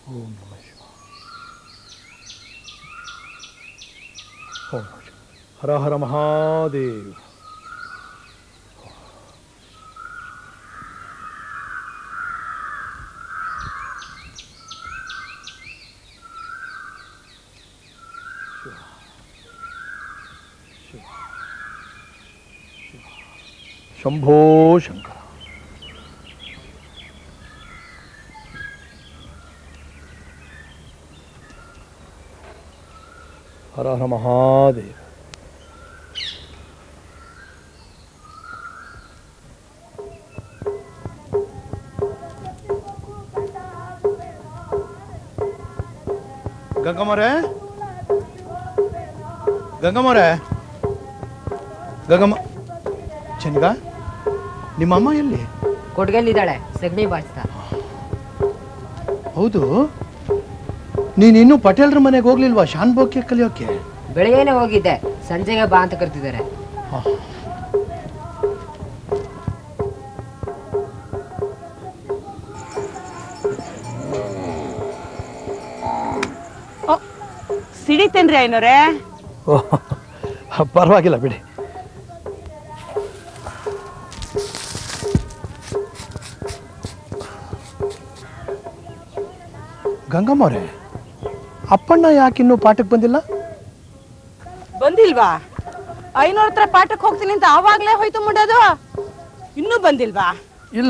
ಓಂ ನಮ ಶಿವ ಓಂ ನಮ ಶಿವ ಹರ ಹರ ಮಹಾದೇವ್ ಶಿವ ಶಿವ ಶಿವ ಶಂಭೋ ಶಂಕರ ಹರ ಹರ ಮಹಾದೇವ ಗಂಗಮ್ಮರೇ ಗಂಗಮ್ಮರೇ ಗಂಗಮ್ಮ ಚನ್ಗ ನಿಮ್ಮಮ್ಮ ಎಲ್ಲಿ ಕೊಡ್ಗೆಲ್ಲಿದ್ದಾಳೆ ಸಗಣಿ ಬಾಚ್ತಾ ಹೌದು ನೀನಿನ್ನೂ ಪಟೇಲ್ರ ಮನೆಗೆ ಹೋಗ್ಲಿಲ್ವಾ ಶಾನ್ ಬೋಕೆ ಕಲಿಯೋಕೆ ಬೆಳಗ್ಗೆನೆ ಹೋಗಿದ್ದೆ ಸಂಜೆಗೆ ಬಾ ಅಂತ ಕರ್ತಿದ್ದಾರೆ ಸಿಡಿತೇನ್ರಿ ಐನೋರೇ ಓಹ್, ಪರವಾಗಿಲ್ಲ ಬಿಡಿ ಗಂಗಮ್ಮವ್ರೆ ಅಪ್ಪಣ್ಣ ಯಾಕಿನ್ನೂ ಪಾಠಕ್ಕೆ ಬಂದಿಲ್ಲ ಬಂದಿಲ್ವಾ ಐನೂರ ಹತ್ರ ಪಾಠಕ್ಕೆ ಹೋಗ್ತೀನಿ ಅಂತ ಆವಾಗ್ಲೇ ಹೋಯ್ತು ಮುಂಡದು ಇನ್ನೂ ಬಂದಿಲ್ವಾ ಇಲ್ಲ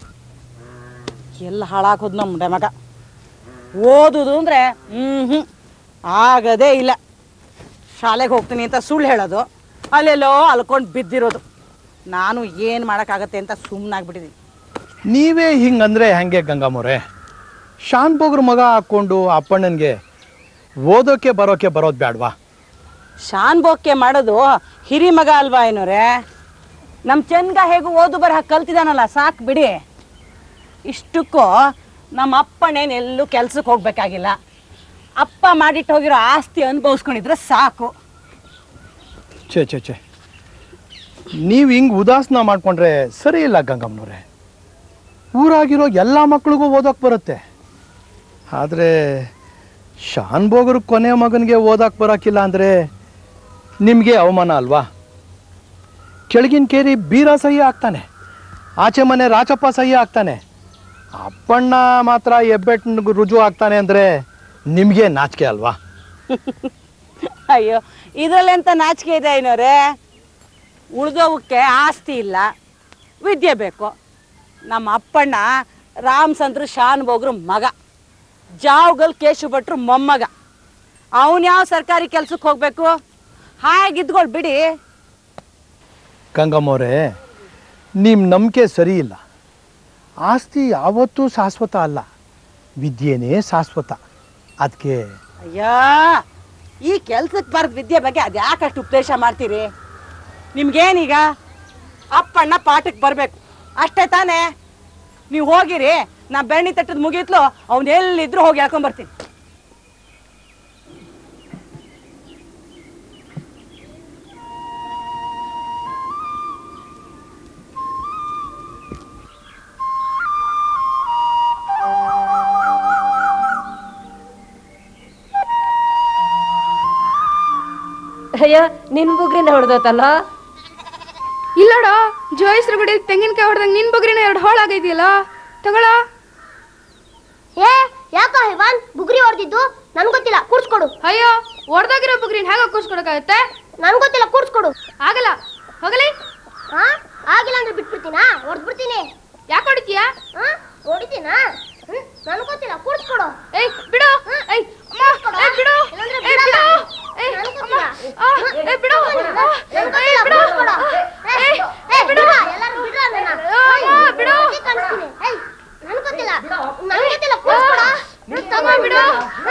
ಎಲ್ಲ ಹಾಳಾಗೋದು ನಮ್ಮ ಮುಂಡೆ ಮಗ ಓದುದು ಅಂದ್ರೆ ಹ್ಮ್ ಹ್ಮ್ ಆಗದೇ ಇಲ್ಲ ಶಾಲೆಗೆ ಹೋಗ್ತೀನಿ ಅಂತ ಸುಳ್ಳು ಹೇಳೋದು ಅಲ್ಲೆಲ್ಲೋ ಅಲ್ಕೊಂಡು ಬಿದ್ದಿರೋದು ನಾನು ಏನು ಮಾಡೋಕ್ಕಾಗತ್ತೆ ಅಂತ ಸುಮ್ಮನಾಗ್ಬಿಟ್ಟಿದ್ದೀನಿ ನೀವೇ ಹಿಂಗಂದ್ರೆ ಹೆಂಗೆ ಗಂಗಮ್ಮವ್ರೆ ಶಾನ್ ಬೋಗ್ರ ಮಗ ಹಾಕ್ಕೊಂಡು ಅಪ್ಪಣ್ಣನಿಗೆ ಓದೋಕೆ ಬರೋಕೆ ಬರೋದು ಬೇಡವಾ ಶಾನ್ ಬೋಕ್ಕೆ ಮಾಡೋದು ಹಿರಿ ಮಗ ಅಲ್ವಾ ಏನೋರೆ ನಮ್ಮ ಚೆನ್ಗ ಹೇಗೂ ಓದು ಬರಹ ಕಲ್ತಿದಾನಲ್ಲ ಸಾಕು ಬಿಡಿ ಇಷ್ಟಕ್ಕೂ ನಮ್ಮ ಅಪ್ಪನೇನು ಎಲ್ಲೂ ಕೆಲ್ಸಕ್ಕೆ ಹೋಗ್ಬೇಕಾಗಿಲ್ಲ ಅಪ್ಪ ಮಾಡಿಟ್ಟು ಹೋಗಿರೋ ಆಸ್ತಿ ಅನುಭವಿಸ್ಕೊಂಡಿದ್ರೆ ಸಾಕು ಛೇ ಛೇ ಛೇ ನೀವು ಹಿಂಗೆ ಉದಾಸನ ಮಾಡ್ಕೊಂಡ್ರೆ ಸರಿ ಇಲ್ಲ ಗಂಗಮ್ಮನವ್ರೆ ಊರಾಗಿರೋ ಎಲ್ಲ ಮಕ್ಳಿಗೂ ಓದೋಕೆ ಬರುತ್ತೆ ಆದರೆ ಶಾನ್ ಬೋಗರು ಕೊನೆ ಮಗನಿಗೆ ಓದಕ್ಕೆ ಬರೋಕ್ಕಿಲ್ಲ ಅಂದರೆ ನಿಮಗೆ ಅವಮಾನ ಅಲ್ವಾ ಕೆಳಗಿನ ಕೇರಿ ಬೀರ ಸಹಿ ಆಗ್ತಾನೆ ಆಚೆ ಮನೆ ರಾಚಪ್ಪ ಸಹಿ ಆಗ್ತಾನೆ ಅಪ್ಪಣ್ಣ ಮಾತ್ರ ಹೆಬ್ಬೆಟ್ಟು ರುಜು ಆಗ್ತಾನೆ ಅಂದರೆ ನಿಮಗೆ ನಾಚಿಕೆ ಅಲ್ವಾ ಅಯ್ಯೋ ಇದರಲ್ಲೆಂತ ನಾಚಿಕೆ ಇದೆ ಏನೋರೆ ಉಳ್ದೋವಕ್ಕೆ ಆಸ್ತಿ ಇಲ್ಲ ವಿದ್ಯೆ ಬೇಕು ನಮ್ಮ ಅಪ್ಪಣ್ಣ ರಾಮಚಂದ್ರ ಶಾನ್ ಬೋಗ್ರು ಮಗ ಜಾವ್ಗಲ್ ಕೇಶು ಭಟ್ರು ಮೊಮ್ಮಗ ಅವನು ಯಾವ ಸರ್ಕಾರಿ ಕೆಲ್ಸಕ್ಕೆ ಹೋಗ್ಬೇಕು ಹಾಗಿದ್ಗಳು ಬಿಡಿ ಗಂಗಮ್ಮವ್ರೆ ನಿಮ್ಮ ನಂಬಿಕೆ ಸರಿ ಇಲ್ಲ ಆಸ್ತಿ ಯಾವತ್ತೂ ಶಾಶ್ವತ ಅಲ್ಲ ವಿದ್ಯೆನೇ ಶಾಶ್ವತ ಅದಕ್ಕೆ ಅಯ್ಯೋ ಈ ಕೆಲ್ಸಕ್ಕೆ ಬರೆದ ವಿದ್ಯೆ ಬಗ್ಗೆ ಅದು ಯಾಕಷ್ಟು ಉಪದೇಶ ಮಾಡ್ತೀರಿ ನಿಮ್ಗೇನೀಗ ಅಪ್ಪಣ್ಣ ಪಾಠಕ್ಕೆ ಬರಬೇಕು ಅಷ್ಟೇ ತಾನೇ ನೀವು ಹೋಗಿರಿ ನಾ ಬೆಣ್ಣೆ ತಟ್ಟದ ಮುಗೀತ್ಲು ಅವ್ನು ಎಲ್ಲಿದ್ರು ಹೋಗಿ ಹೇಳ್ಕೊಂಬರ್ತೀನಿ ಅಯ್ಯ ನಿನ್ ಬುಗ್ರಿನ ಹೊಡೆದೋತಲ್ಲ ಇಲ್ಲಡ ಜೋಯಿಸ್ರ ಗುಡಿ ತೆಂಗಿನಕಾಯಿ ಹೊಡೆದಂಗ ನಿನ್ ಬಗ್ರಿನ ಎರಡು ಹೋಳಾಗೈತಿಯಲ್ಲ ತಗೊಳ ಏ ಯಾಕ ಇವಾನ್ ಬುಗ್ರಿ ಹೊಡೆದಿದ್ದು ನನ್ ಗೊತ್ತಿಲ್ಲ ಕೂರ್ಸ್ಕೊಡು ಅಯ್ಯೋ ಹೊಡೆದಾಗಿರೋ ಬುಗ್ರಿನ ಹೇಗ ಕೂರ್ಸ್ಕೊಡಕ್ಕಾಗತ್ತೆ ನನ್ ಗೊತ್ತಿಲ್ಲ ಕೂರ್ಸ್ಕೊಡು ಆಗಲ್ಲ ಹೋಗಲಿ ಹಾ ಆಗಿಲ್ಲ ಅಂದ್ರೆ ಬಿಟ್ಬಿಡ್ತೀನಾ ಹೊಡ್ದ್ಬಿಡ್ತೀನಿ ಯಾಕೆ ಹೊಡಿತೀಯ ಹಾ ಹೊಡಿತೀನಾ ಹ್ಮ್ ನನ್ ಗೊತ್ತಿಲ್ಲ ಕೂರ್ಸ್ಕೊಡು ಏಯ್ ಬಿಡು ಏಯ್ ಅಮ್ಮ ಏಯ್ ಬಿಡು ಇಲ್ಲಾಂದ್ರೆ ಏಯ್ ಬಿಡು ಬಿಡಲ್ಲ. ಏಯ್ ನನ್ ಅಮ್ಮ ಗೊತ್ತಿಲ್ಲ. ಆ, ಏಯ್ ಬಿಡು ಆ, ನನ್ ಏಯ್ ಗೊತ್ತಿಲ್ಲ, ಬಿಡು ಕೂರ್ಸ್ಕೊಡು. ಏ, ಏಯ್ ಏ, ಬಿಡು ಎಲ್ಲಾರು ಬಿಡ್ರ ನನ್ನ ಅಮ್ಮ, ಬಿಡು. ಕಾಣಿಸ್ತೀನಿ ಏಯ್ ನನ್ ಗೊತ್ತಿಲ್ಲ ನನ್ ಗೊತ್ತಿಲ್ಲ ಕೂರ್ಸ್ಕೊಡು ತಗೋ ಬಿಡು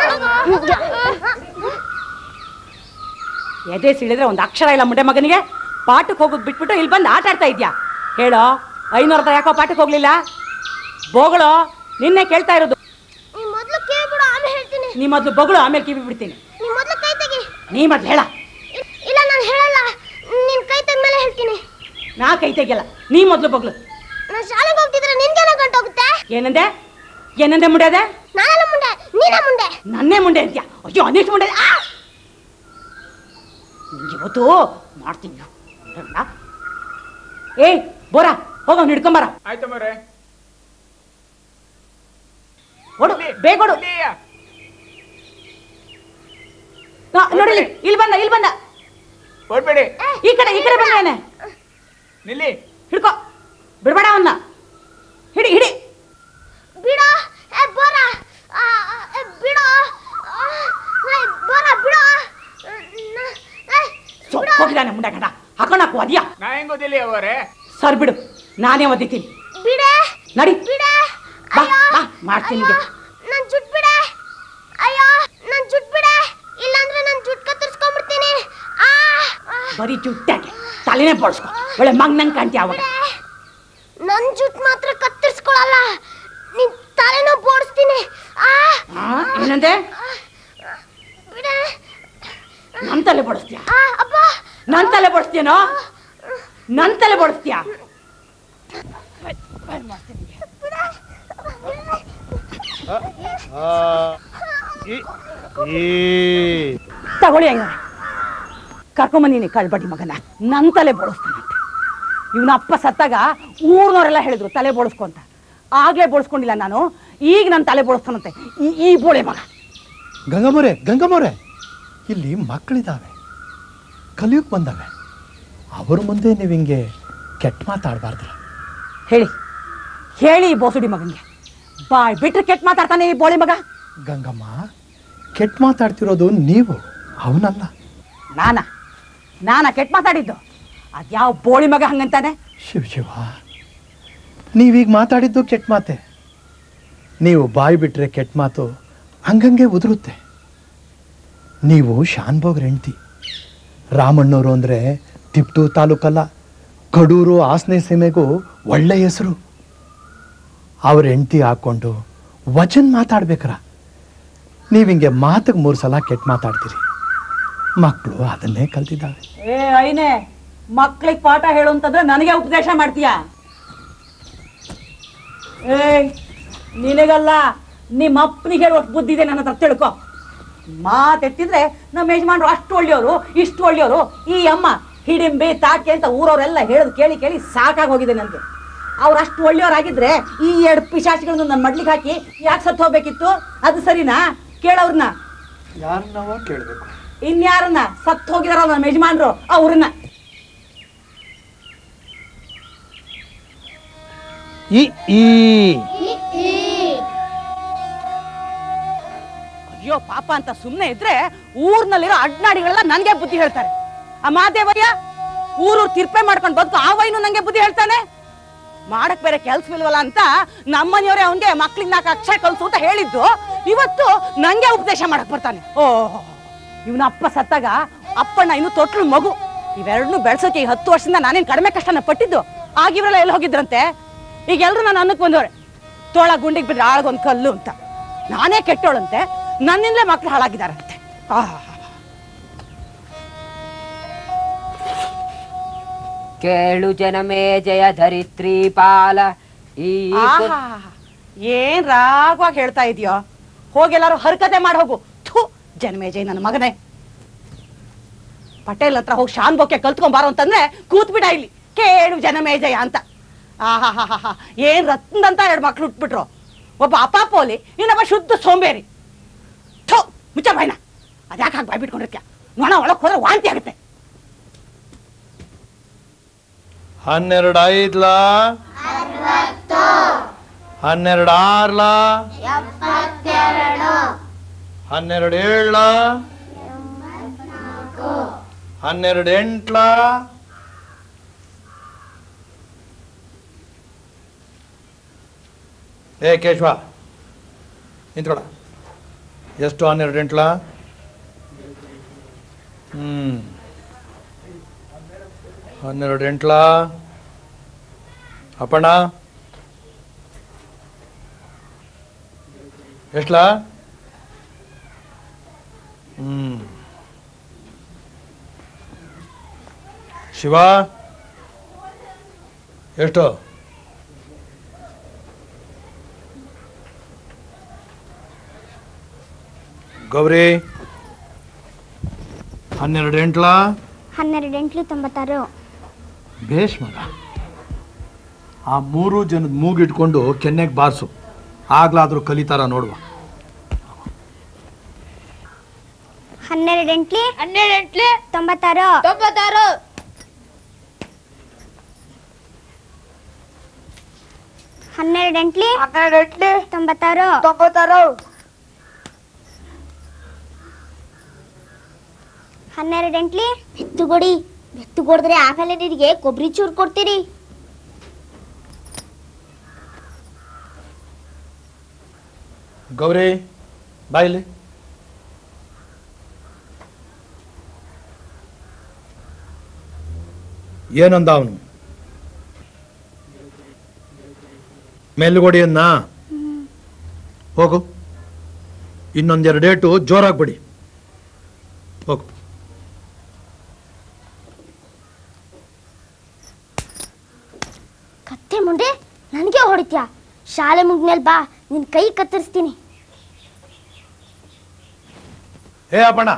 ಎದೆ ಸಿಳಿದ್ರೆ ಒಂದು ಅಕ್ಷರ ಇಲ್ಲ ಮುಂಡೆ ಮಗನಿಗೆ ಪಾಠಕ್ಕೆ ಹೋಗೋದು ಬಿಟ್ಬಿಟ್ಟು ಇಲ್ಲಿ ಬಂದು ಆಟ ಆಡ್ತಾ ಇದ್ಯಾ ಹೇಳೋ ಐನೂರ ಯಾಕೋ ಪಾಠಕ್ಕೆ ಹೋಗ್ಲಿಲ್ಲ ಬೋಗಳು ನಿನ್ನೆ ಕೇಳ್ತಾ ಇರೋದು ನೀ ಮೊದ್ಲು ಕೇಳ್ಬಿಡು ಆಮೇಲೆ ಹೇಳ್ತೀನಿ ನೀ ಮೊದಲು ಬೊಗಳು ಆಮೇಲೆ ಕಿವಿ ಬಿಡ್ತೀನಿ ನೀ ಮೊದ್ಲು ಕೈ ತೆಗಿ ನೀ ಮೊದ್ಲು ಹೇಳ ಇ- ಇಲ್ಲ ನಾನು ಹೇಳಲ್ಲ ನಿನ್ ಕೈ ತೆಗ್ದ್ಮೇಲೆ ಹೇಳ್ತೀನಿ ನಾ ಕೈ ತೆಗಿಯಲ್ಲ ನೀ ಮೊದಲು ಬೊಗಳು ನಾನು ಶಾಲೆಗೆ ಹೋಗ್ತಿದ್ರೆ ನಿನ್ಗೇನ ಗಂಟು ಹೋಗುತ್ತೆ ಏನಂದೆ ಏನಂದೆ ಮುಡ್ಯದೆ ನಾನೆಲ್ಲ ಮುಂದೆ ನೀನೇ ಮುಂದೆ ನನ್ನೇ ಮುಂಡೆ ಅಂತ್ಯ ಅಯ್ಯೋ ಅನೇಶ್ ಮುಂಡೆ ಆ! ನಿಂಗೆ ಇವತ್ತು ಮಾಡ್ತೀನಿ ನೋಡಣ್ಣ. ಏಯ್ ಬೋರ ಹೋಗ ಅವ್ನು ಹಿಡ್ಕೊಂಬರ ಆಯ್ತು ಮರೆ ಓಡು ಬೇಗ ಓಡು ಆ, ನೋಡಿ ಇಲ್ಲಿ, ಇಲ್ಲಿ ಬಂದ ಇಲ್ಲಿ ಬಂದ ಹೊಡ್ಬೇಡಿ ಈ ಕಡೆ ಈ ಕಡೆ ಬಂದೇನೆ ನಿಲ್ಲಿ ಹಿಡ್ಕೊ ಬಿಡ್ಬೇಡ ಅವನ್ನ ಹಿಡಿ ಹಿಡಿ ಬಿಡ ಏ ಬೋರ ಆ, ಏ, ಬಿಡ ಆ, ಏ, ಬೋರ ಬಿಡ ಸೊಪ್ಪು ಹೋಗಿದ್ದಾನೆ ಮುಂಡೆ ಗಂಡ ಹಾಕೊಂಡಾಕು ಅದ್ಯಾ ನಾ ಹೆಂಗ್ ಓದಿಲಿ ಅವರೇ ಸರ್ ಬಿಡು ನಾನೇ ಒದ್ದಿತೀನಿ ಬಿಡೆ ನಡಿ ಬಿಡೆ ಬಾ ಬಾ ಮಾಡ್ತೀನಿ ನಿಂಗೆ. ನನ್ ಜುಟ್ ಬಿಡೆ ಅಯ್ಯೋ ನನ್ ಜುಟ್ ಬಿಡೆ ಇಲ್ಲಾಂದ್ರೆ ನನ್ ಜುಟ್ ಕತ್ತರಿಸ್ಕೊಂಡ್ಬಿಡ್ತೀನಿ ಆ ಆ, ಬರೀ ಜುಟ್ಟಾಗೆ ತಲೆನೇ ಬಳಸ್ಕೊ ಒಳ್ಳೆ ಮಂಗ್ನಂಗ್ ಕಾಣ್ತೀಯ ಅವಾಗ ಬಿಡೆ. ನನ್ ಜುಟ್ ಮಾತ್ರ ಕತ್ತರಿಸ್ಕೊಳಲ್ಲ ನಿನ್ ತಲೆನೂ ಬೋಡಿಸ್ತೀನಿ ಆ ಆ, ಏನಂದೆ ಬಿಡೆ ನನ್ ತಲೆ ಬಡಿಸ್ತೀಯ ಆ ಅಪ್ಪ ನನ್ ತಲೆ ಬಡಿಸ್ತೀಯನೋ ನನ್ ತಲೆ ಬಡಿಸ್ತೀಯ ತಗೊಳ್ಳಿ ಹಂಗ ಕರ್ಕೊಂಬಂದಿನಿ ಕಳ್ಬಡಿ ಮಗನ ನನ್ ತಲೆ ಬೋಳಿಸ್ತಾನಂತೆ ಇವನ ಅಪ್ಪ ಸತ್ತಾಗ ಊರ್ನವರೆಲ್ಲ ಹೇಳಿದ್ರು ತಲೆ ಬೋಳಿಸ್ಕೊ ಅಂತ ಆಗ್ಲೇ ಬೋಳಿಸ್ಕೊಂಡಿಲ್ಲ ನಾನು ಈಗ ನನ್ನ ತಲೆ ಬೋಳಿಸ್ತಾನಂತೆ ಈ ಈ ಬೋಳೆ ಮಗ ಗಂಗಮ್ಮರೇ ಗಂಗಮ್ಮರೇ ಇಲ್ಲಿ ಮಕ್ಕಳಿದ್ದಾವೆ ಕಲಿಯೋಕೆ ಬಂದವೆ ಅವ್ರ ಮುಂದೆ ನೀವು ಹಿಂಗೆ ಕೆಟ್ಟ ಮಾತಾಡಬಾರ್ದಲ್ಲ ಹೇಳಿ ಹೇಳಿ ಈ ಬೋಸುಡಿ ಮಗನಿಗೆ ಬಾಯ್ ಬಿಟ್ರೆ ಕೆಟ್ಟ ಮಾತಾಡ್ತಾನೆ ಈ ಬೋಳಿ ಮಗ ಗಂಗಮ್ಮ ಕೆಟ್ಟ ಮಾತಾಡ್ತಿರೋದು ನೀವು ಅವನಲ್ಲ ನಾನಾ ನಾನಾ ಕೆಟ್ಟ ಮಾತಾಡಿದ್ದು ಅದ್ಯಾವ ಬೋಳಿ ಮಗ ಹಂಗಂತಾನೆ ಶಿವ ಶಿವ ನೀವೀಗ ಮಾತಾಡಿದ್ದು ಕೆಟ್ಟ ಮಾತೆ ನೀವು ಬಾಯಿ ಬಿಟ್ಟರೆ ಕೆಟ್ಟ ಮಾತು ಹಂಗಂಗೆ ಉದುರುತ್ತೆ ನೀವು ಶಾನ್ಭೋಗ್ರ ಹೆಂಡ್ತಿ ರಾಮಣ್ಣವರು ಅಂದರೆ ತಿಪ್ಟು ತಾಲೂಕಲ್ಲ ಕಡೂರು ಆಸನೆ ಸೀಮೆಗೂ ಒಳ್ಳೆ ಹೆಸರು ಅವ್ರ ಹೆಂಡ್ತಿ ಹಾಕ್ಕೊಂಡು ವಚನ್ ಮಾತಾಡ್ಬೇಕ್ರ ನೀವು ಹಿಂಗೆ ಮಾತಿಗೆ ಮೂರು ಸಲ ಕೆಟ್ಟ ಮಾತಾಡ್ತೀರಿ ಮಕ್ಕಳು ಅದನ್ನೇ ಕಲ್ತಿದ್ದಾವೆ ಏ ಐನೆ ಮಕ್ಳಿಗೆ ಪಾಠ ಹೇಳು ಅಂತಂದ್ರೆ ನನಗೆ ಉಪದೇಶ ಮಾಡ್ತೀಯ ಏಯ್ ನಿನಗಲ್ಲ ನಿಮ್ಮ ಅಪ್ಪನಿಗೆ ಹೇಳುವಷ್ಟು ಬುದ್ಧಿ ಇದೆ ನನ್ನ ಹತ್ರ ತಿಳ್ಕೊ ಮಾತೆತ್ತಿದ್ರೆ ನಮ್ಮ ಯಜಮಾನ್ರು ಅಷ್ಟು ಒಳ್ಳೆಯವರು ಇಷ್ಟು ಒಳ್ಳೆಯವರು ಈ ಅಮ್ಮ ಹಿಡಿಂಬೆ ತಾಕೆ ಅಂತ ಊರವರೆಲ್ಲ ಹೇಳೋದು ಕೇಳಿ ಕೇಳಿ ಸಾಕಾಗಿ ಹೋಗಿದೆ ನನಗೆ ಅವ್ರು ಅಷ್ಟು ಒಳ್ಳೆಯವರಾಗಿದ್ರೆ ಈ ಎರಡು ಪಿಶಾಚಿಗಳನ್ನು ನನ್ನ ಮಡ್ಲಿಗೆ ಹಾಕಿ ಯಾಕೆ ಸತ್ತು ಹೋಗ್ಬೇಕಿತ್ತು ಅದು ಸರಿನಾ ಕೇಳೋರ್ನ ಯಾರನ್ನವ ಕೇಳಬೇಕು ಇನ್ಯಾರನ್ನ ಸತ್ತು ಹೋಗಿದಾರ ನಮ್ಮ ಯಜಮಾನ್ರು ಅವ್ರನ್ನ ಈ ಈ ಅಯ್ಯೋ ಪಾಪ ಅಂತ ಸುಮ್ಮನೆ ಇದ್ರೆ ಊರ್ನಲ್ಲಿರೋ ಅಡ್ನಾಡಿಗಳೆಲ್ಲ ನನಗೆ ಬುದ್ಧಿ ಹೇಳ್ತಾರೆ ಆ ಮಾದೇವಯ್ಯ ಊರು ತಿರ್ಪೆ ಮಾಡ್ಕೊಂಡು ಬದುಕು ಆ ವೈನು ನಂಗೆ ಬುದ್ಧಿ ಹೇಳ್ತಾನೆ ಮಾಡಕ್ ಬೇರೆ ಕೆಲ್ಸವಿಲ್ವಲ್ಲ ಅಂತ ನಮ್ಮನೆಯವರೇ ಅವನ್ಗೆ ಮಕ್ಳಿಗೆ ನಾಲ್ಕು ಅಕ್ಷರ ಕಲ್ಸು ಅಂತ ಹೇಳಿದ್ದು ಇವತ್ತು ನಂಗೆ ಉಪದೇಶ ಮಾಡಕ್ ಬರ್ತಾನೆ ಓ ಇವನ ಅಪ್ಪ ಸತ್ತಾಗ ಅಪ್ಪಣ್ಣ ಇನ್ನು ತೊಟ್ಲು ಮಗು ಇವೆರಡನ್ನೂ ಬೆಳ್ಸೋಕೆ ಈ ಹತ್ತು ವರ್ಷದಿಂದ ನಾನೇನ್ ಕಡಿಮೆ ಕಷ್ಟನ ಪಟ್ಟಿದ್ದು ಆಗಿವ್ರೆಲ್ಲ ಎಲ್ಲಿ ಹೋಗಿದ್ರಂತೆ ಈಗ ಎಲ್ರು ನಾನು ಅನ್ನಕ್ ಬಂದವ್ರೆ ತೋಳ ಗುಂಡಿಗೆ ಬಿಡ್ರೆ ಆಳ್ಗೊಂದ್ ಕಲ್ಲು ಅಂತ ನಾನೇ ಕೆಟ್ಟೋಳಂತೆ ನನ್ನಿಂದಲೇ ಮಕ್ಳು ಹಾಳಾಗಿದಾರಂತೆ ಆಹ್ ಕೇಳು ಜನಮೇ ಜಯ ಧರಿತ್ರಿ ಪಾಲ ಈ ಕು- ಆಹಾ, ಏನ್ ರಾಗವಾಗಿ ಹೇಳ್ತಾ ಇದೀಯೋ ಹೋಗೆಲ್ಲಾರು ಹರ್ಕತೆ ಮಾಡಿ ಹೋಗು ಥು ಜನ್ಮೇಜಯ್ ನನ್ನ ಮಗನೇ ಪಟೇಲ್ ಹತ್ರ ಹೋಗಿ ಶಾನ್ ಬೊಕ್ಕೆ ಕಲ್ತ್ಕೊಂಬಾರೋ ಅಂತಂದ್ರೆ ಕೂತ್ ಬಿಡ ಇಲ್ಲಿ ಕೇಳು ಜನಮೇಜಯ ಅಂತ ಆಹಾ ಏನ್ ರತ್ನದಂತ ಎರಡು ಮಕ್ಳು ಹುಟ್ಬಿಟ್ರು ಒಬ್ಬ ಅಪಾಪೋಲಿ ಇನ್ನೊಬ್ಬ ಶುದ್ಧ ಸೋಂಬೇರಿ ಥು ಮುಚ್ಚ ಬಾಯ್ನ ಅದ್ಯಾಕೆ ಹಾಗೆ ಬಾಯ್ ಬಿಟ್ಕೊಂಡಿರ್ತೀಯ ನೋಣ ಒಳಗ್ ಹೋದ್ರೆ ವಾಂತಿ ಆಗುತ್ತೆ ಹನ್ನೆರಡು ಐದ್ಲಾ ಹನ್ನೆರಡು ಆರ್ಲಾ ಹನ್ನೆರಡು ಏಳ್ಲ ಹನ್ನೆರಡು ಎಂಟ್ಲಾ ಏ ಕೇಶವ ನಿಂತ್ಕೊಳ ಎಷ್ಟು ಹನ್ನೆರಡು ಎಂಟ್ಲಾ ಹ್ಮ್ ಹನ್ನೆರಡು ಎಂಟ್ಲಾ ಅಪ್ಪಣ್ಣ ಎಷ್ಟ್ಲಾ ಹ್ಮ್ ಶಿವ ಎಷ್ಟು ಗೌರಿ ಹನ್ನೆರಡು ಎಂಟ್ಲ ಹನ್ನೆರಡು ಎಂಟ್ಲಿ ತೊಂಬತ್ತಾರು ಬೇಷ್ ಮಗ ಆ ಮೂರು ಜನದ ಮೂಗಿಟ್ಕೊಂಡು ಕೆನ್ನೆಗೆ ಬಾರಿಸು ಆಗ್ಲಾದ್ರೂ ಕಲಿತಾರ ನೋಡುವ ಹನ್ನೆರಡು ಎಂಟ್ಲಿ ಹನ್ನೆರಡು ಎಂಟ್ಲಿ ತೊಂಬತ್ತಾರು ತೊಂಬತ್ತಾರು ಹನ್ನೆರಡು ಎಂಟ್ಲಿ ಹನ್ನೆರಡು ಎಂಟ್ಲಿ ತೊಂಬತ್ತಾರು ತೊಂಬತ್ತಾರು ಹನ್ನೆರಡು ಎಂಟ್ಲಿ ಬೆತ್ತುಗೊಡಿ ಬೆತ್ತುಗೊಡಿದ್ರೆ ಆಮೇಲೆ ನಿನಗೆ ಕೊಬ್ಬರಿ ಚೂರು ಕೊಡ್ತೀರಿ ಗೌರಿ ಬಾಯಿಲಿ ಏನಂದ ಅವನು ಮೇಲ್ಗೊಡಿಯನ್ನ ಹೋಗು ಇನ್ನೊಂದೆರಡು ಡೇಟು ಜೋರಾಗಿ ಬಿಡಿ ಹೋಗು ಕತ್ತೆ ಮುಂದೆ ನನಗೆ ಹೊಡಿತ್ಯಾ ಶಾಲೆ ಮುಗ್ಮೇಲೆ ಬಾ ನಿನ್ ಕೈ ಕತ್ತರಿಸ್ತೀನಿ ಹೇ ಅಪ್ಪಣ್ಣ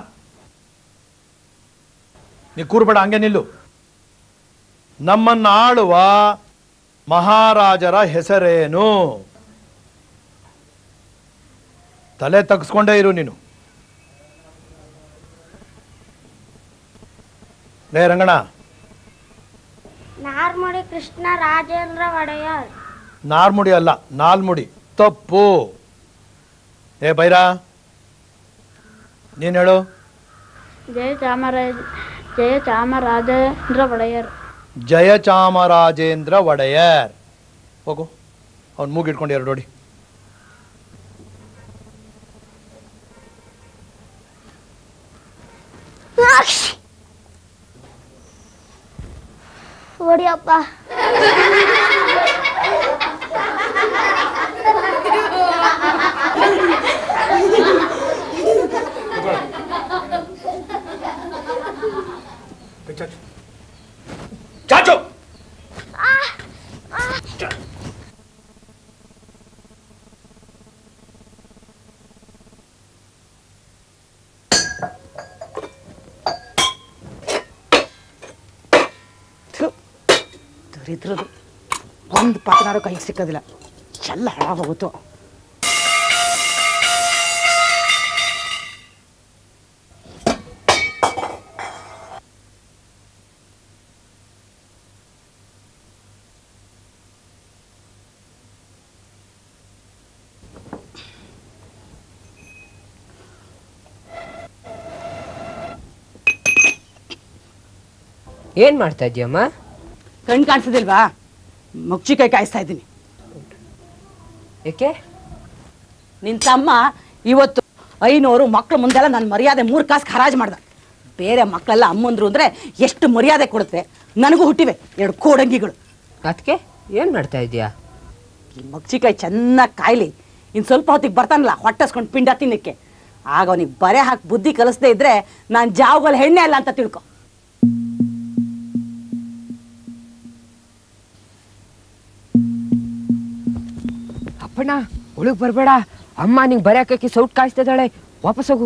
ನೀ ಕೂರ್ಬೇಡ ಹಂಗೆ ನಿಲ್ಲು ನಮ್ಮನ್ನ ಆಳುವ ಮಹಾರಾಜರ ಹೆಸರೇನು ತಲೆ ತಗ್ಸ್ಕೊಂಡೇ ಇರು ನೀನು ರೇ ರಂಗಣ ನಾರ್ಮಡಿ ಕೃಷ್ಣ ರಾಜೇಂದ್ರ ಒಡೆಯರ್ ನಾರ್ಮುಡಿ ಅಲ್ಲ ನಾಲ್ಮುಡಿ ತಪ್ಪು ಏ ಬೈರಾ ನೀನ್ ಹೇಳು ಜಯ ಚಾಮರಾಜ ಜಯ ಚಾಮರಾಜೇಂದ್ರ ಒಡೆಯರ್ ಜಯಚಾಮರಾಜೇಂದ್ರ ಒಡೆಯರ್ ಹೋಗು ಅವ್ನು ಮೂಗಿಟ್ಕೊಂಡು ಎರಡು ನೋಡಿ ಹೊಡಿಯಪ್ಪ ಚಾಚು ದರಿದ್ರದು ಒಂದು ಪಾತ್ರಾರು ಕೈಗೆ ಸಿಕ್ಕೋದಿಲ್ಲ ಎಲ್ಲ ಹಾಳಾಗೋಗುತ್ತೋ ಏನ್ ಮಾಡ್ತಾ ಇದ್ಯಮ್ಮ ಕಣ್ ಕಾಣಿಸೋದಿಲ್ವಾ ಮುಗ್ಚಿಕಾಯಿ ಕಾಯಿಸ್ತಾ ಇದ್ದೀನಿ ಏಕೆ ನಿನ್ನ ತಮ್ಮ ಇವತ್ತು ಐನೂರು ಮಕ್ಳ ಮುಂದೆಲ್ಲ ನನ್ನ ಮರ್ಯಾದೆ ಮೂರು ಕಾಸು ಹರಾಜು ಮಾಡ್ದ ಬೇರೆ ಮಕ್ಕಳೆಲ್ಲ ಅಮ್ಮಂದ್ರು ಅಂದರೆ ಎಷ್ಟು ಮರ್ಯಾದೆ ಕೊಡುತ್ತೆ ನನಗೂ ಹುಟ್ಟಿವೆ ಎರಡು ಕೋಡಂಗಿಗಳು ಅದಕ್ಕೆ ಏನ್ ಮಾಡ್ತಾ ಇದೀಯಾ ಈ ಮಗ್ಚಿಕಾಯಿ ಚೆನ್ನಾಗಿ ಕಾಯ್ಲಿ ಇನ್ನು ಸ್ವಲ್ಪ ಹೊತ್ತಿಗೆ ಬರ್ತಾನಲ್ಲ ಹೊಟ್ಟೆಸ್ಕೊಂಡು ಪಿಂಡ ತಿನ್ನಕ್ಕೆ ಆಗ ಅವನಿಗೆ ಬರೆ ಹಾಕಿ ಬುದ್ಧಿ ಕಲಿಸ್ದೇ ಇದ್ರೆ ನಾನು ಜಾವಗಲ್ ಹೆಣ್ಣೆ ಅಲ್ಲ ಅಂತ ತಿಳ್ಕೊ ಅಪ್ಪಣ್ಣ ಒಳಗ್ ಬರ್ಬೇಡ ಅಮ್ಮ ನಿಂಗೆ ಬರೆಯಕ್ಕೆ ಸೌಟ್ ಕಾಯಿಸ್ತಿದ್ದಾಳೆ ವಾಪಸ್ ಹೋಗು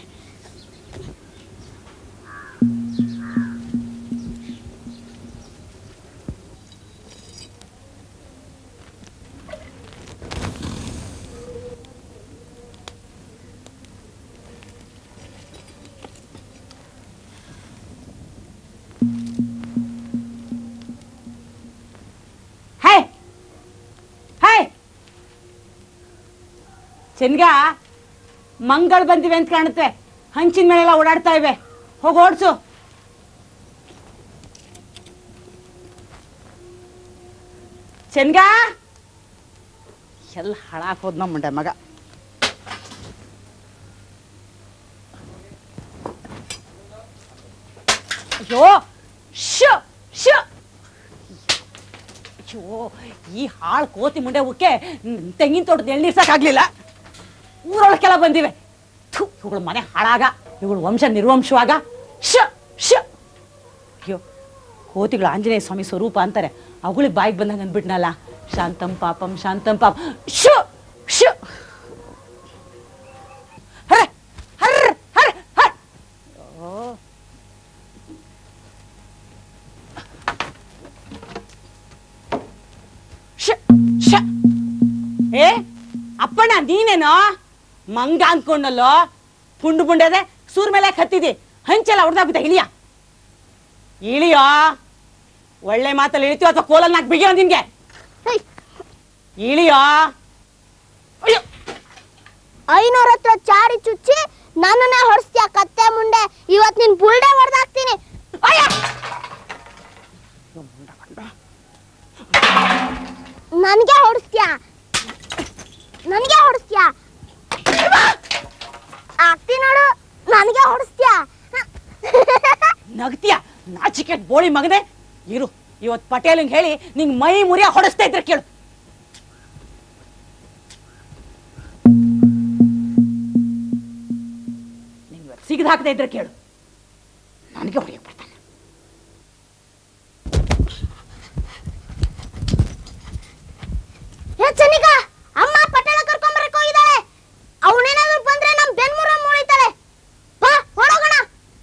ಹೇ ಹೇ ಚೆನ್ಗ ಮಂಗಳ್ ಬಂದಿವೆ ಅಂತ ಕಾಣುತ್ತೆ ಹಂಚಿನ ಮೇಲೆಲ್ಲ ಓಡಾಡ್ತಾ ಇವೆ ಹೋಗಿ ಓಡ್ಸು ಚೆನ್ಗ ಎಲ್ಲ ಹಾಳಾಕೋದ್ ನಮ್ಮ ಮುಂಡೆ ಮಗ ಅಯ್ಯೋ ಶು ಶು ಅಯ್ಯೋ ಈ ಹಾಳು ಕೋತಿ ಮುಂಡೆ ಉಕ್ಕೆ ತೆಂಗಿನ ತೋಟದ ಎಳ್ನೀರ್ಸಕ್ಕಾಗ್ಲಿಲ್ಲ ಊರೊಳಕ್ಕೆಲ್ಲ ಬಂದಿವೆ ಥು ಇವುಗಳು ಮನೆ ಹಾಳಾಗ ಇವಳು ವಂಶ ನಿರ್ವಂಶವಾಗ ಶ ಶ ಅಯ್ಯೋ ಕೋತಿಗಳು ಆಂಜನೇಯ ಸ್ವಾಮಿ ಸ್ವರೂಪ ಅಂತಾರೆ ಅವುಗಳಿಗೆ ಬಾಯಿಗೆ ಬಂದಂಗೆ ಅಂದ್ಬಿಟ್ನಲ್ಲ ಶಾಂತಂ ಪಾಪಂ ಶಾಂತಂ ಪಾಪ ಶು ಶು ಹರೇ ನೀನೇನೋ ಮಂಗ ಅನ್ಕೊಂಡಲ್ಲೋ ಪುಂಡು ಪುಂಡದೆ ಸೂರ್ ಮೇಲೆ ಹತ್ತಿದಿ ಹಂಚೆಲ್ಲ ಹೊಡೆದಾಗ್ಬಿಟ್ಟ ಇಳಿಯ ಇಳಿಯೋ ಒಳ್ಳೆ ಮಾತಲ್ಲಿ ಇಳಿತೀವ ಅಥವಾ ಕೋಲಲ್ಲಿ ನಾಕ್ ಬಿಗಿಯೋ ನಿನ್ಗೆ ಇಳಿಯೋ ಅಯ್ಯೋ ಐನೂರ ಹತ್ರ ಚಾರಿ ಚುಚ್ಚಿ ನನ್ನನ್ನೇ ಹೊಡಿಸ್ತೀಯ ಕತ್ತೆ ಮುಂಡೆ ಇವತ್ ನಿನ್ ಬುಲ್ಡೆ ಹೊಡೆದಾಕ್ತೀನಿ ಅಯ್ಯ ನನ್ಗೆ ಹೊಡಿಸ್ತೀಯ ನನ್ಗೆ ಹೊಡಿಸ್ತೀಯ ಆಗ್ತೀನಿ ನೋಡು ನನಗೆ ಹೊಡಿಸ್ತೀಯ ನಗ್ತೀಯ ನಾಚಿಕೆಟ್ ಬೋಳಿ ಮಗದೆ ಇರು ಇವತ್ ಪಟೇಲಿಂಗ್ ಹೇಳಿ ನಿಂಗ್ ಮೈ ಮುರಿಯ ಹೊಡೆಸ್ತಾ ಇದ್ರೆ ಕೇಳು ನಿಂಗ್ ಇವತ್ತು ಸಿಗದ್ ಹಾಕದೇ ಇದ್ರೆ ಕೇಳು ನನಗೆ ಹೊಡೆಯಕ್ ಬರ್ತಾನೆ ಏ ಚನಿಕ ಅಮ್ಮ ಪಟ್ಟಣ ಕರ್ಕೊಂಬರಕ್ ಹೋಗಿದ್ದಾಳೆ ಅವನೇನಾದ್ರೂ ಬಂದ್ರೆ ನಮ್ ಬೆನ್ಮುರ ಮುಳಿತಾಳೆ ಬಾ ಹೊಡೋಗೋಣ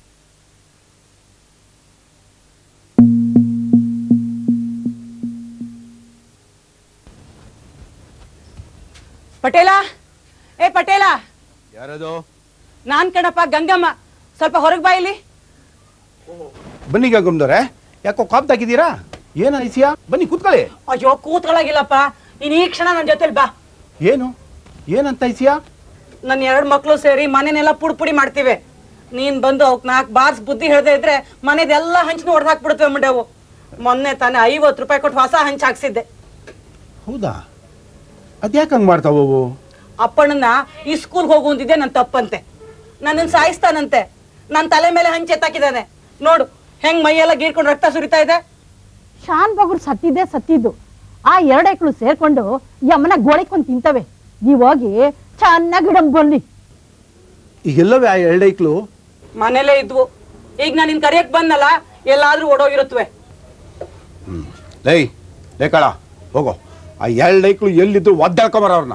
ಪಟೇಲ ಏ ಪಟೇಲ ಯಾರದು ನಾನ್ ಕಣಪ್ಪ ಗಂಗಮ್ಮ ಸ್ವಲ್ಪ ಹೊರಗ್ ಬಾ ಇಲ್ಲಿ ಬನ್ನಿ ಗಂಗಮ್ದವ್ರೆ ಯಾಕೋ ಕಾಪ್ ತಾಕಿದ್ದೀರಾ ಏನ ಐಸಿಯಾ ಬನ್ನಿ ಕೂತ್ಕೊಳ್ಳಿ ಅಯ್ಯೋ ಕೂತ್ಕೊಳಗಿಲ್ಲಪ್ಪ ನೀನ್ ಈ ಕ್ಷಣ ನನ್ ಜೊತೆಲಿ ಬಾ ಏನು ಏನಂತ ಐಸಿಯಾ ನನ್ನ ಎರಡು ಮಕ್ಳು ಸೇರಿ ಮನೆನೆಲ್ಲ ಪುಡಿ ಪುಡಿ ಮಾಡ್ತೀವಿ ನೀನ್ ಬಂದು ಅವಕ್ ನಾಲ್ಕು ಬಾರ್ಸ್ ಬುದ್ಧಿ ಹೇಳ್ದೆ ಇದ್ರೆ ಮನೆದೆಲ್ಲ ಹಂಚಿನ ಹೊಡೆದು ಹಾಕ್ಬಿಡ್ತೇವೆ ಮುಂಡೆವು ಮೊನ್ನೆ ತಾನೇ ಐವತ್ತು ರೂಪಾಯಿ ಕೊಟ್ಟು ಹೊಸ ಹಂಚ್ ಹಾಕ್ಸಿದ್ದೆ ಹೌದಾ ಅದ್ಯಾಕೆ ಹಂಗೆ ಮಾಡ್ತಾವು ಅವು ಅಪ್ಪಣ್ಣನ ಈ ಸ್ಕೂಲ್ಗೆ ಹೋಗು ಅಂತಿದ್ದೆ ನನ್ನ ತಪ್ಪಂತೆ ನನ್ನನ್ನು ಸಾಯಿಸ್ತಾನಂತೆ ನನ್ನ ತಲೆ ಮೇಲೆ ಹಂಚ್ ಎತ್ತಾಕಿದ್ದಾನೆ ನೋಡು ಹೆಂಗ್ ಮೈಯೆಲ್ಲ ಗೀರ್ಕೊಂಡು ರಕ್ತ ಸುರಿತಾ ಇದೆ ಶಾನ್ ಬಗುರು ಸತ್ತಿದ್ದೆ ಸತ್ತಿದ್ದು ಆ ಎರಡೆಕ್ಳು ಸೇರ್ಕೊಂಡು ಯಮನ ಗೋಳಿಕೊಂಡು ತಿಂತವೆ ನೀವ್ ಹೋಗಿ ಚೆನ್ನಾಗಿ ಇಡಂ ಬನ್ನಿ ಈಗೆಲ್ಲವೇ ಆ ಎಳ್ಡೈಕ್ಳು ಮನೇಲೇ ಇದ್ವು ಈಗ ನಾನು ನಿನ್ ಕರಿಯಕ್ ಬಂದಲ್ಲ ಎಲ್ಲಾದ್ರೂ ಓಡೋಗಿರುತ್ತವೆ ಲೈ ಲೇ ಕಳ ಹೋಗೋ ಆ ಎಳ್ಡೈಕ್ಳು ಎಲ್ಲಿದ್ರು ಒದ್ದಾಡ್ಕೊಂಬರ ಅವ್ರನ್ನ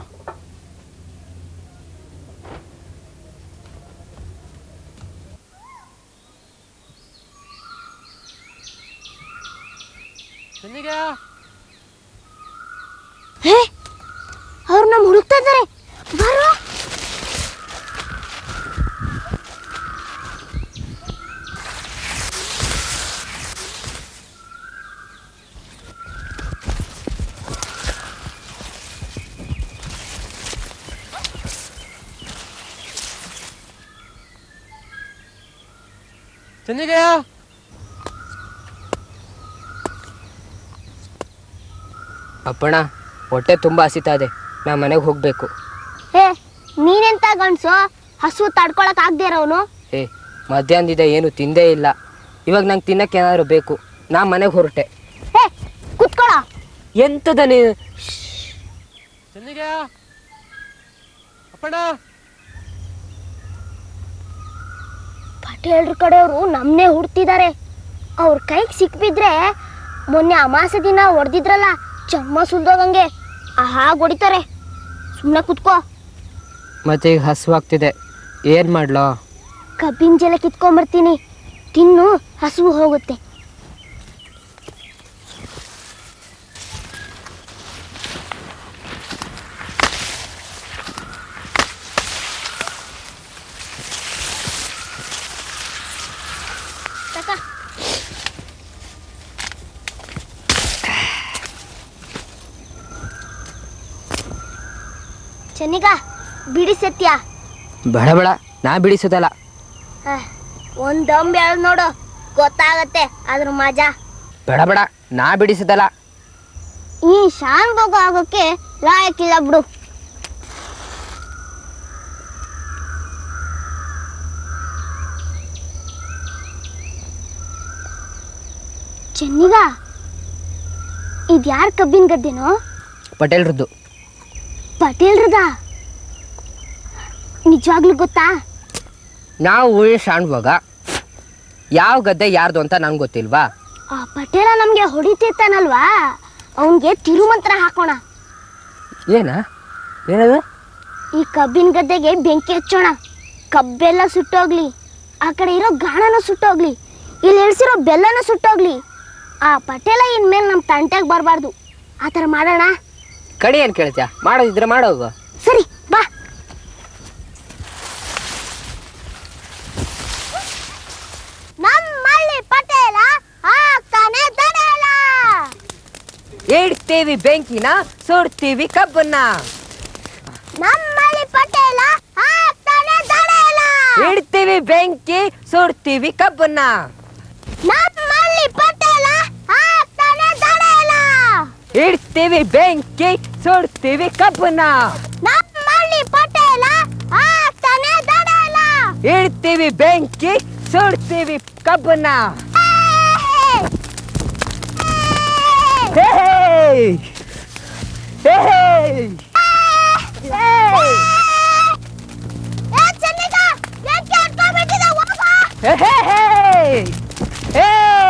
ಹೇ ಅವ್ರು ನಮ್ ಹುಡುಕ್ತಾ ಇದ್ದಾರೆ ಬಾರೋ ಅಪ್ಪಣ ಹೊಟ್ಟೆ ತುಂಬಾ ಹಸಿತಾ ಇದೆ ನಾ ಮನೆಗೆ ಹೋಗ್ಬೇಕು ಹೇ ನೀನೆಂತ ಗಂಡ್ಸು ಹಸು ತಡ್ಕೊಳಕ್ ಆಗದೆ ಇರೋನು ಏ ಮಧ್ಯಾಹ್ನದಿಂದ ಏನು ತಿಂದೇ ಇಲ್ಲ ಇವಾಗ ನಂಗೆ ತಿನ್ನಕ್ಕೆ ಏನಾದ್ರು ಬೇಕು ನಾ ಮನೆಗೆ ಹೊರಟೆ ಹೇ ಕುತ್ಕೊಳ ಎಂತದ ನೀ ಪಟೇಲ್ರ ಕಡೆಯವರು ನಮ್ನೇ ಹುಡ್ತಿದ್ದಾರೆ ಅವ್ರ ಕೈಗೆ ಸಿಕ್ಬಿದ್ರೆ ಮೊನ್ನೆ ಅಮಾಸೆ ದಿನ ಹೊಡೆದಿದ್ರಲ್ಲ ಚರ್ಮ ಸುಲ್ದೋಗಂಗೆ ಹಾಗೆ ಹೊಡಿತಾರೆ ಸುಮ್ಮನೆ ಕುತ್ಕೋ ಮತ್ತೆ ಈಗ ಹಸುವಾಗ್ತಿದೆ ಏನು ಮಾಡ್ಲೋ ಕಬ್ಬಿನ ಜಲ ಕಿತ್ಕೊಂಬರ್ತೀನಿ ತಿನ್ನು ಹಸುವು ಹೋಗುತ್ತೆ ತಕ. ಚೆನ್ನಿಗ ಬಿಡಿ ಸತ್ಯ ಬೇಡ ಬೇಡ ನಾ ಬಿಡಿಸೋದಲ್ಲ ಒಂದ್ ದಮ್ ಎಳ್ ನೋಡು ಗೊತ್ತಾಗತ್ತೆ ಅದ್ರ ಮಜಾ ಬೇಡ ಬೇಡ ನಾ ಬಿಡಿಸೋದಲ್ಲ ಈ ಶಾನ್ ಭೋಗ ಆಗೋಕೆ ಲಾಯಕ್ಕಿಲ್ಲ ಬಿಡು ಚೆನ್ನಿಗ ಇದ್ಯಾರ ಕಬ್ಬಿನ ಗದ್ದೆನೋ ಪಟೇಲ್ರದ್ದು ಪಟೇಲ್ರದ ನಿಜವಾಗ್ಲೂ ಗೊತ್ತಾ ನಾವು ಶಾಣ್ವಾಗ ಯಾವ ಗದ್ದೆ ಯಾರ್ದು ಅಂತ ನಂಗೆ ಗೊತ್ತಿಲ್ವಾ ಆ ಪಟೇಲ ನಮ್ಗೆ ಹೊಡಿತಿರ್ತಾನಲ್ವಾ ಅವನ್ಗೆ ತಿರುಮಂತ್ರ ಹಾಕೋಣ ಏನಾ ಏನದು ಈ ಕಬ್ಬಿನ ಗದ್ದೆಗೆ ಬೆಂಕಿ ಹಚ್ಚೋಣ ಕಬ್ಬೆಲ್ಲ ಸುಟ್ಟೋಗ್ಲಿ ಆ ಕಡೆ ಇರೋ ಗಾಣನೂ ಸುಟ್ಟೋಗ್ಲಿ ಇಲ್ಲಿ ಇಳಿಸಿರೋ ಬೆಲ್ಲನೂ ಸುಟ್ಟೋಗ್ಲಿ ಆ ಪಟೇಲ ಇನ್ಮೇಲೆ ನಮ್ಮ ತಂಟೆಗೆ ಬರಬಾರ್ದು ಆ ಥರ ಮಾಡೋಣ ಕಡಿ ಏನು ಕೇಳ್ತ್ಯಾ ಮಾಡೋದಿದ್ರೆ ಮಾಡೋಗು ಸರಿ ಬಾ ಇಡ್ತೀವಿ ಬೆಂಕಿನ ಸುಡ್ತೀವಿ ಕಬ್ಬನ್ನ ನಮ್ಮಲ್ಲಿ ಪಟೇಲ ಆಗ್ತಾನೆ ತಡೆಯಲ್ಲ ಇಡ್ತೀವಿ ಬೆಂಕಿ ಸುಡ್ತೀವಿ ಕಬ್ಬನ್ನ ನಮ್ಮಲ್ಲಿ ಪಟೇಲ ಆಗ್ತಾನೆ ತಡೆಯಲ್ಲ ಇಡ್ತೀವಿ ಬೆಂಕಿ ಸುಡ್ತೀವಿ ಕಬ್ಬನ್ನ ನಮ್ಮಲ್ಲಿ ಪಟೇಲ ಆಗ್ತಾನೆ ತಡೆಯಲ್ಲ ಇಡ್ತೀವಿ ಬೆಂಕಿ ಸುಡ್ತೀವಿ ಕಬ್ಬನ್ನ ಹೇ ಹೇ ಹೇ ಏ ಚೆನ್ನಿಗ ಬೆಂಕಿ ಹತ್ಕೊಂಡ್ಬಿಟ್ಟಿದೆ ಹೋಗು ಹೇ ಹೇ ಹೇ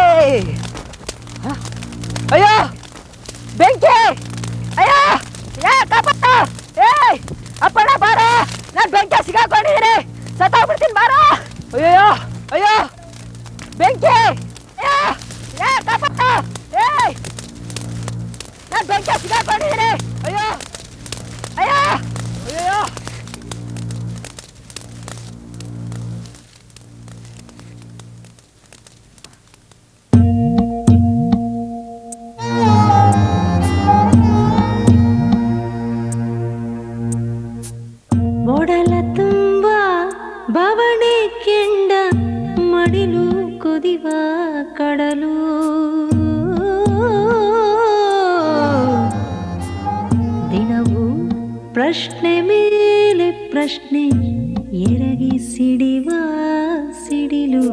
ಹ? ಅಯ್ಯೋ ಬೆಂಕಿ ಅಯ್ಯೋ ಯಾ ಕಾಪತ್ತ ಏಯ್ ಅಪ್ಪಣ್ಣ ಬಾರ ನಾನು ಬೆಂಕಿ ಸಿಗಾಕೊಂಡಿದ್ದೀನಿ ಸತ್ತೋಗ್ಬಿಡ್ತೀನಿ ಬಾರ ಅಯ್ಯೋ ಅಯ್ಯೋ ಬೆಂಕಿ ಅಯ್ಯೋ ಯಾ ಕಾಪತ್ತ ಏಯ್ ನಾನು ಬೆಂಕಿ ಸಿಗಾಕೊಂಡಿದ್ದೀನಿ ಅಯ್ಯೋ ಅಯ್ಯೋ ಅಯ್ಯೋ ಒಡಲ ತುಂಬ ಬವಣೆ ಕೆಂಡ ಮಡಿಲು ಕುದಿವ ಕಡಲು ದಿನವೂ ಪ್ರಶ್ನೆ ಮೇಲೆ ಪ್ರಶ್ನೆ ಎರಗಿ ಸಿಡಿವ ಸಿಡಿಲು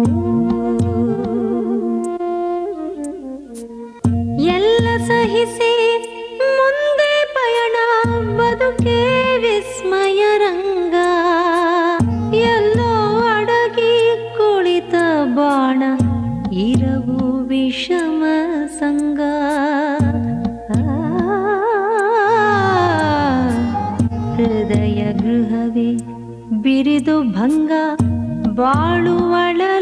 ಎಲ್ಲ ಸಹಿಸಿ ಮುಂದೆ ಪಯಣ ಬದುಕೆ ವಿಸ್ಮಯ ರಂಗ ಎಲ್ಲೋ ಅಡಗಿ ಕುಳಿತ ಬಾಣ ಇರವು ವಿಷಮ ಸಂಗ ಆ, ಹೃದಯ ಗೃಹವೇ ಬಿರಿದು ಭಂಗ ಬಾಳುವಳ